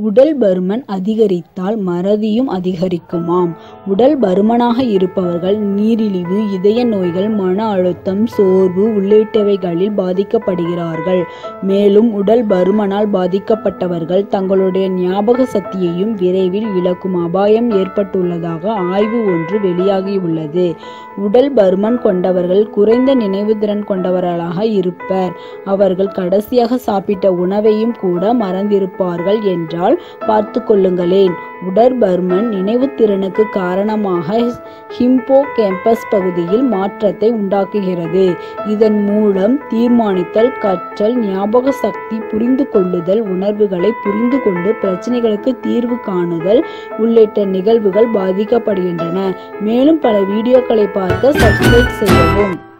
உடல் பருமன் அதிகரித்தால் மறதியும் அதிகரிக்குமாம் உடல் பருமனாக இருப்பவர்கள் நீரிழிவு இதய நோய்கள் மன அழுத்தம் சோர்வு உள்ளிட்டவைகளில் பாதிக்கப்படுகிறார்கள் மேலும் உடல் பருமனால் பாதிக்கப்பட்டவர்கள் தங்களுடைய ஞாபக சக்தியையும் விரைவில் இழக்கும் அபாயம் ஏற்பட்டுள்ளதாக ஆய்வு ஒன்று வெளியாகியுள்ளது உடல் பருமன் கொண்டவர்கள் குறைந்த நினைவுத்திறன் கொண்டவர்களாக இருப்பர் அவர்கள் கடைசியாக சாப்பிட்ட உணவையும் கூட மறந்திருப்பார்கள் என்றால் பார்த்து கொள்ளுங்களேன் உடற்பருமன் நினைவுத்திறனுக்கு காரணமாக ஹிம்போ கேம்பஸ் பகுதியில் மாற்றத்தை உண்டாக்குகிறது இதன் மூலம் தீர்மானித்தல் கற்றல் ஞாபக சக்தி புரிந்து கொள்ளுதல் உணர்வுகளை புரிந்து கொண்டு பிரச்சனைகளுக்கு தீர்வு காணுதல் உள்ளிட்ட நிகழ்வுகள் பாதிக்கப்படுகின்றன மேலும் பல வீடியோக்களை பார்க்க சப்ஸ்கிரைப் செய்யவும்